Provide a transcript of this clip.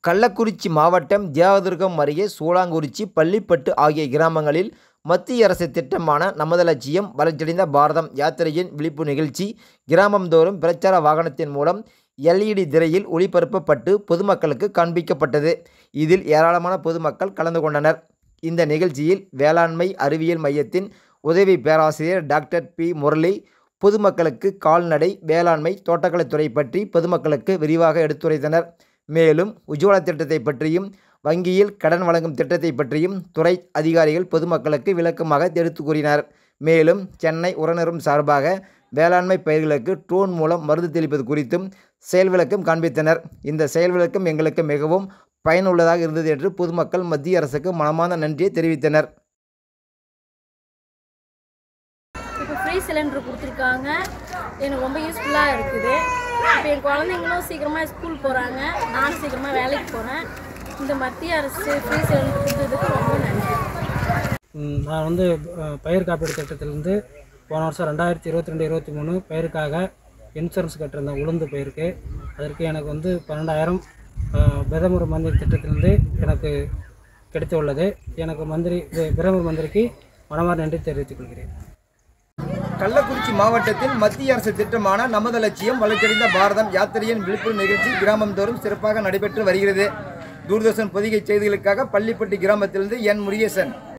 கள்ளக்குறிச்சி மாவட்டம் தேவதுர்கம் அருகே சூளாங்குறிச்சி பள்ளிப்பட்டு ஆகிய கிராமங்களில் மத்திய அரசு திட்டமான நமது லட்சியம் வளர்ச்சியடைந்த பாரதம் யாத்திரையின் விழிப்பு நிகழ்ச்சி கிராமந்தோறும் பிரச்சார வாகனத்தின் மூலம் எல்இடி திரையில் ஒளிபரப்பப்பட்டு பொதுமக்களுக்கு காண்பிக்கப்பட்டது இதில் ஏராளமான பொதுமக்கள் கலந்து கொண்டனர் இந்த நிகழ்ச்சியில் வேளாண்மை அறிவியல் மையத்தின் உதவி பேராசிரியர் டாக்டர் பி முரளி பொதுமக்களுக்கு கால்நடை வேளாண்மை தோட்டக்கலைத்துறை பற்றி பொதுமக்களுக்கு விரிவாக எடுத்துரைத்தனர் மேலும் உஜ்வாலா திட்டத்தை பற்றியும் வங்கியில் கடன் வழங்கும் திட்டத்தை பற்றியும் துறை அதிகாரிகள் பொதுமக்களுக்கு விளக்கமாக எடுத்து கூறினார் மேலும் சென்னை உரநிறுவனம் சார்பாக வேளாண்மை பயிர்களுக்கு ட்ரோன் மூலம் மருந்து தெளிப்பது குறித்தும் செயல் விளக்கம் காண்பித்தனர் இந்த செயல் விளக்கம் எங்களுக்கு மிகவும் பயனுள்ளதாக இருந்தது என்று பொதுமக்கள் மத்திய அரசுக்கு மனமார்ந்த நன்றியை தெரிவித்தனர் இப்போ ஃப்ரீ சிலிண்டர் கொடுத்துருக்காங்க எனக்கு ரொம்ப யூஸ்ஃபுல்லாக இருக்குது இப்போ என் குழந்தைங்களும் சீக்கிரமாக ஸ்கூல் போகிறாங்க நானும் சீக்கிரமாக வேலைக்கு போகிறேன் இந்த மத்திய அரசு ஃப்ரீ சிலிண்டர் கொடுத்ததுக்கு ரொம்ப நன்றி ம், நான் வந்து அஹ், பயிர் காப்பீடு திட்டத்திலேருந்து போன வருஷம் ரெண்டாயிரத்தி இருபத்தி ரெண்டு இருபத்தி மூணு பயிருக்காக இன்சூரன்ஸ் கட்டிருந்தேன் உளுந்து பயிருக்கு அதற்கு எனக்கு வந்து பன்னெண்டாயிரம் அஹ், பிரதமர் மந்திரி திட்டத்திலிருந்து எனக்கு கிடைத்துள்ளது எனக்கு மந்திரி இது பிரதமர் மந்திரிக்கு மனமார் நன்றி தெரிவித்துக் கொள்கிறேன் கள்ளக்குறிச்சி மாவட்டத்தில் மத்திய அரசு திட்டமான நமது லட்சியம் வளர்ச்சியடைந்த பாரதம் யாத்திரையின் விழிப்புணர்வு நிகழ்ச்சி கிராமந்தோறும் சிறப்பாக நடைபெற்று வருகிறது தூர்தர்ஷன் பொதிகை செய்திகளுக்காக பள்ளிப்பட்டி கிராமத்திலிருந்து என் முருகேசன்